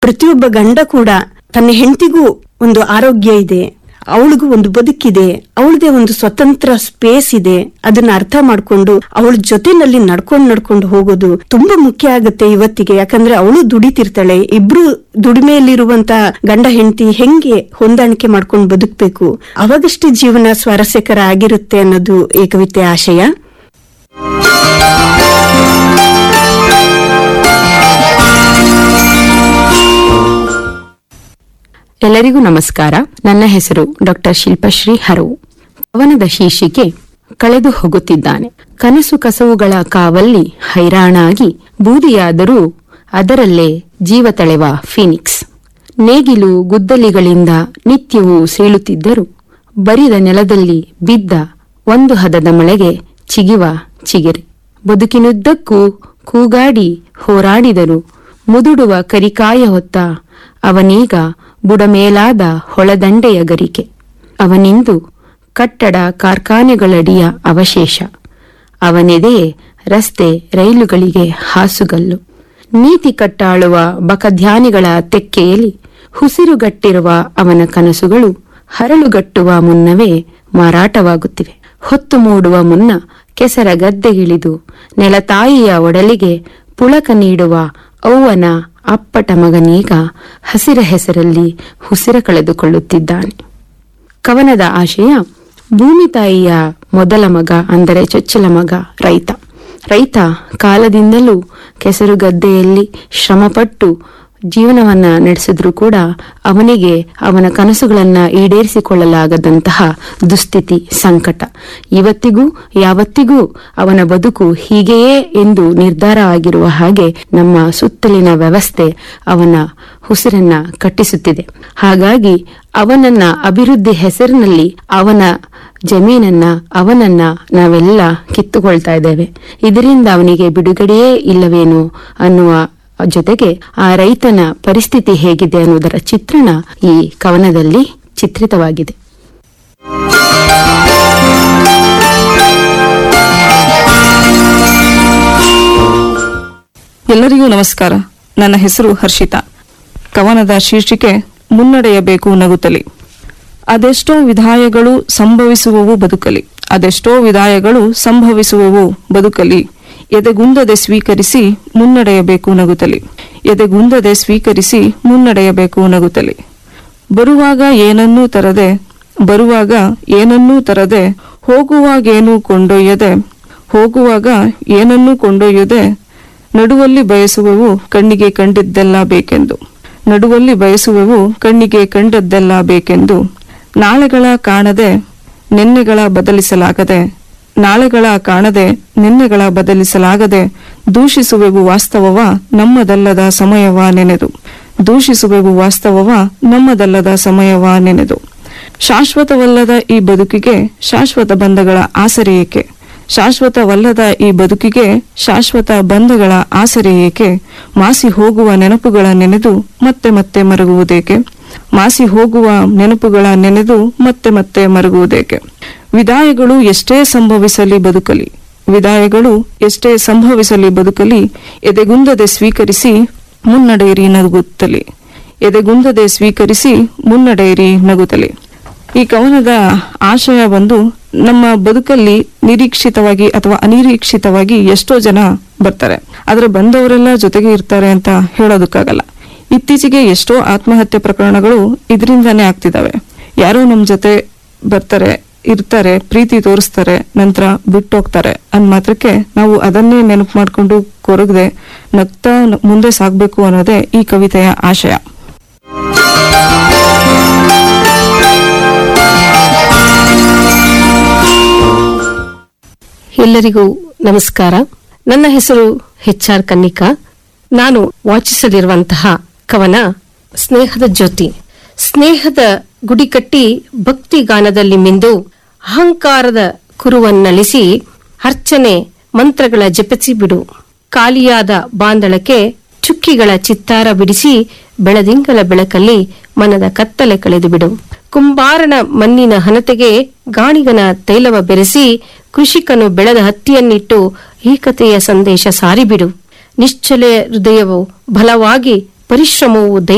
ಪ್ರತಿಯೊಬ್ಬ ಗಂಡ ಕೂಡ ತನ್ನ ಹೆಂಡತಿಗೂ ಒಂದು ಆರೋಗ್ಯ ಇದೆ ಅವಳಿಗೂ ಒಂದು ಬದುಕಿದೆ ಅವಳದೇ ಒಂದು ಸ್ವತಂತ್ರ ಸ್ಪೇಸ್ ಇದೆ ಅದನ್ನ ಅರ್ಥ ಮಾಡ್ಕೊಂಡು ಅವಳ ಜೊತೆನಲ್ಲಿ ನಡ್ಕೊಂಡು ನಡ್ಕೊಂಡು ಹೋಗೋದು ತುಂಬಾ ಮುಖ್ಯ ಆಗುತ್ತೆ ಇವತ್ತಿಗೆ ಯಾಕಂದ್ರೆ ಅವಳು ದುಡಿತಿರ್ತಾಳೆ ಇಬ್ರು ದುಡಿಮೆಯಲ್ಲಿರುವಂತ ಗಂಡ ಹೆಂಡತಿ ಹೆಂಗೆ ಹೊಂದಾಣಿಕೆ ಮಾಡ್ಕೊಂಡು ಬದುಕ್ಬೇಕು ಅವಾಗಷ್ಟೇ ಜೀವನ ಸ್ವಾರಸ್ಯಕರ ಆಗಿರುತ್ತೆ ಅನ್ನೋದು ಈ ಕವಿತೆ ಆಶಯ ಎಲ್ಲರಿಗೂ ನಮಸ್ಕಾರ ನನ್ನ ಹೆಸರು ಡಾಕ್ಟರ್ ಶಿಲ್ಪಶ್ರೀ ಹರವು ಕವನದ ಶೀರ್ಷಿಕೆ ಕಳೆದು ಹೋಗುತ್ತಿದ್ದಾನೆ ಕನಸು ಕಸವುಗಳ ಕಾವಲ್ಲಿ ಹೈರಾಣಾಗಿ ಬೂದಿಯಾದರೂ ಅದರಲ್ಲೇ ಜೀವ ತಳೆವ ಫೀನಿಕ್ಸ್ ನೇಗಿಲು ಗುದ್ದಲಿಗಳಿಂದ ನಿತ್ಯವೂ ಸೀಳುತ್ತಿದ್ದರು ಬರಿದ ನೆಲದಲ್ಲಿ ಬಿದ್ದ ಒಂದು ಹದದ ಮಳೆಗೆ ಚಿಗಿವ ಚಿಗಿರೆ ಬದುಕಿನುದ್ದಕ್ಕೂ ಕೂಗಾಡಿ ಹೋರಾಡಿದರು ಮುದುಡುವ ಕರಿಕಾಯ ಹೊತ್ತ ಅವನೀಗ ಬುಡಮೇಲಾದ ಹೊಳದಂಡೆಯ ಗರಿಕೆ ಅವನಿಂದು ಕಟ್ಟಡ ಕಾರ್ಖಾನೆಗಳಡಿಯ ಅವಶೇಷ ಅವನೆದೆಯೇ ರಸ್ತೆ ರೈಲುಗಳಿಗೆ ಹಾಸುಗಲ್ಲು ನೀತಿ ಕಟ್ಟಾಳುವ ಬಕಧ್ಯಾನಿಗಳ ತೆಕ್ಕೆಯಲ್ಲಿ ಹುಸಿರುಗಟ್ಟಿರುವ ಅವನ ಕನಸುಗಳು ಹರಳುಗಟ್ಟುವ ಮುನ್ನವೇ ಮಾರಾಟವಾಗುತ್ತಿವೆ ಹೊತ್ತು ಮೂಡುವ ಮುನ್ನ ಕೆಸರ ಗದ್ದೆಗಿಳಿದು ನೆಲತಾಯಿಯ ಒಡಲಿಗೆ ಪುಳಕ ನೀಡುವ ಅವ್ವನ ಅಪ್ಪಟ ಮಗನೀಗ ಹಸಿರ ಹೆಸರಲ್ಲಿ ಹುಸಿರ ಕಳೆದುಕೊಳ್ಳುತ್ತಿದ್ದಾನೆ ಕವನದ ಆಶಯ ಭೂಮಿ ತಾಯಿಯ ಮೊದಲ ಮಗ ಅಂದರೆ ಚೊಚ್ಚಲ ಮಗ ರೈತ ರೈತ ಕಾಲದಿಂದಲೂ ಕೆಸರು ಗದ್ದೆಯಲ್ಲಿ ಶ್ರಮಪಟ್ಟು ಜೀವನವನ್ನ ನಡೆಸಿದ್ರೂ ಕೂಡ ಅವನಿಗೆ ಅವನ ಕನಸುಗಳನ್ನ ಈಡೇರಿಸಿಕೊಳ್ಳಲಾಗದಂತಹ ದುಸ್ಥಿತಿ ಸಂಕಟ ಇವತ್ತಿಗೂ ಯಾವತ್ತಿಗೂ ಅವನ ಬದುಕು ಹೀಗೆಯೇ ಎಂದು ನಿರ್ಧಾರ ಆಗಿರುವ ಹಾಗೆ ನಮ್ಮ ಸುತ್ತಲಿನ ವ್ಯವಸ್ಥೆ ಅವನ ಉಸಿರನ್ನ ಕಟ್ಟಿಸುತ್ತಿದೆ ಹಾಗಾಗಿ ಅವನನ್ನ ಅಭಿವೃದ್ಧಿ ಹೆಸರಿನಲ್ಲಿ ಅವನ ಜಮೀನನ್ನ ಅವನನ್ನ ನಾವೆಲ್ಲ ಕಿತ್ತುಕೊಳ್ತಾ ಇದ್ದೇವೆ ಇದರಿಂದ ಅವನಿಗೆ ಬಿಡುಗಡೆಯೇ ಇಲ್ಲವೇನೋ ಅನ್ನುವ ಜೊತೆಗೆ ಆ ರೈತನ ಪರಿಸ್ಥಿತಿ ಹೇಗಿದೆ ಅನ್ನುವುದರ ಚಿತ್ರಣ ಈ ಕವನದಲ್ಲಿ ಚಿತ್ರಿತವಾಗಿದೆ ಎಲ್ಲರಿಗೂ ನಮಸ್ಕಾರ ನನ್ನ ಹೆಸರು ಹರ್ಷಿತಾ ಕವನದ ಶೀರ್ಷಿಕೆ ಮುನ್ನಡೆಯಬೇಕು ನಗುತ್ತಲಿ ಅದೆಷ್ಟೋ ವಿಧಾಯಗಳು ಸಂಭವಿಸುವವು ಬದುಕಲಿ ಅದೆಷ್ಟೋ ವಿಧಾಯಗಳು ಸಂಭವಿಸುವವು ಬದುಕಲಿ ಎದೆಗುಂದದೆ ಸ್ವೀಕರಿಸಿ ಮುನ್ನಡೆಯಬೇಕು ನಗುತ್ತಲಿ ಎದೆಗುಂದದೆ ಸ್ವೀಕರಿಸಿ ಮುನ್ನಡೆಯಬೇಕು ನಗುತ್ತಲಿ ಬರುವಾಗ ಏನನ್ನೂ ತರದೆ ಬರುವಾಗ ಏನನ್ನೂ ತರದೆ ಹೋಗುವಾಗೇನೂ ಕೊಂಡೊಯ್ಯದೆ ಹೋಗುವಾಗ ಏನನ್ನೂ ಕೊಂಡೊಯ್ಯದೆ ನಡುವಲ್ಲಿ ಬಯಸುವವು ಕಣ್ಣಿಗೆ ಕಂಡಿದ್ದೆಲ್ಲ ಬೇಕೆಂದು ನಡುವಲ್ಲಿ ಬಯಸುವವು ಕಣ್ಣಿಗೆ ಕಂಡದ್ದೆಲ್ಲ ಬೇಕೆಂದು ನಾಳೆಗಳ ಕಾಣದೆ ನಿನ್ನೆಗಳ ಬದಲಿಸಲಾಗದೆ ನಾಳೆಗಳ ಕಾಣದೆ ನಿನ್ನೆಗಳ ಬದಲಿಸಲಾಗದೆ ದೂಷಿಸುವೆವು ವಾಸ್ತವವ ನಮ್ಮದಲ್ಲದ ಸಮಯವ ನೆನೆದು ದೂಷಿಸುವೆವು ವಾಸ್ತವವ ನಮ್ಮದಲ್ಲದ ಸಮಯವ ನೆನೆದು ಶಾಶ್ವತವಲ್ಲದ ಈ ಬದುಕಿಗೆ ಶಾಶ್ವತ ಬಂಧಗಳ ಆಸರೆ ಏಕೆ ಶಾಶ್ವತವಲ್ಲದ ಈ ಬದುಕಿಗೆ ಶಾಶ್ವತ ಬಂಧಗಳ ಆಸರೆ ಏಕೆ ಮಾಸಿ ಹೋಗುವ ನೆನಪುಗಳ ನೆನೆದು ಮತ್ತೆ ಮತ್ತೆ ಮರಗುವುದೇಕೆ ಮಾಸಿ ಹೋಗುವ ನೆನಪುಗಳ ನೆನೆದು ಮತ್ತೆ ಮತ್ತೆ ಮರಗುವುದೇಕೆ ವಿದಾಯಗಳು ಎಷ್ಟೇ ಸಂಭವಿಸಲಿ ಬದುಕಲಿ ವಿದಾಯಗಳು ಎಷ್ಟೇ ಸಂಭವಿಸಲಿ ಬದುಕಲಿ ಎದೆಗುಂದದೆ ಸ್ವೀಕರಿಸಿ ಮುನ್ನಡೆಯಿರಿ ನಗುತ್ತಲಿ ಎದೆಗುಂದದೆ ಸ್ವೀಕರಿಸಿ ಮುನ್ನಡೆಯಿರಿ ನಗುತ್ತಲಿ ಈ ಕವನದ ಆಶಯ ಬಂದು ನಮ್ಮ ಬದುಕಲ್ಲಿ ನಿರೀಕ್ಷಿತವಾಗಿ ಅಥವಾ ಅನಿರೀಕ್ಷಿತವಾಗಿ ಎಷ್ಟೋ ಜನ ಬರ್ತಾರೆ ಆದ್ರೆ ಬಂದವರೆಲ್ಲ ಜೊತೆಗೆ ಇರ್ತಾರೆ ಅಂತ ಹೇಳೋದಕ್ಕಾಗಲ್ಲ ಇತ್ತೀಚೆಗೆ ಎಷ್ಟೋ ಆತ್ಮಹತ್ಯೆ ಪ್ರಕರಣಗಳು ಇದರಿಂದಾನೇ ಆಗ್ತಿದಾವೆ ಯಾರೋ ನಮ್ ಜೊತೆ ಬರ್ತಾರೆ ಇರ್ತಾರೆ ಪ್ರೀತಿ ತೋರಿಸ್ತಾರೆ ನಂತರ ಬಿಟ್ಟೋಗ್ತಾರೆ ಅಂದ್ ಮಾತ್ರಕ್ಕೆ ನಾವು ಅದನ್ನೇ ನೆನಪು ಮಾಡ್ಕೊಂಡು ಕೊರಗದೆ ನಗ್ತಾ ನ- ಮುಂದೆ ಸಾಗ್ಬೇಕು ಅನ್ನೋದೇ ಈ ಕವಿತೆಯ ಆಶಯ ಎಲ್ಲರಿಗೂ ನಮಸ್ಕಾರ ನನ್ನ ಹೆಸರು ಎಚ್ ಆರ್ ಕನ್ನಿಕಾ ನಾನು ವಾಚಿಸಲಿರುವಂತಹ ಕವನ ಸ್ನೇಹದ ಜ್ಯೋತಿ ಸ್ನೇಹದ ಗುಡಿ ಕಟ್ಟಿ ಭಕ್ತಿ ಗಾನದಲ್ಲಿ ಮಿಂದು ಅಹಂಕಾರದ ಕುರುವನ್ನಳಿಸಿ ಅರ್ಚನೆ ಮಂತ್ರಗಳ ಜಪಿಸಿ ಬಿಡು ಖಾಲಿಯಾದ ಬಾಂದಳಕ್ಕೆ ಚುಕ್ಕಿಗಳ ಚಿತ್ತಾರ ಬಿಡಿಸಿ ಬೆಳದಿಂಗಲ ಬೆಳಕಲ್ಲಿ ಮನದ ಕತ್ತಲೆ ಕಳೆದು ಬಿಡು ಕುಂಬಾರನ ಮಣ್ಣಿನ ಹನತೆಗೆ ಗಾಣಿಗನ ತೈಲವ ಬೆರೆಸಿ ಕೃಷಿಕನು ಬೆಳೆದ ಹತ್ತಿಯನ್ನಿಟ್ಟು ಏಕತೆಯ ಸಂದೇಶ ಸಾರಿಬಿಡು ನಿಶ್ಚಲ ಹೃದಯವು ಬಲವಾಗಿ ಪರಿಶ್ರಮವು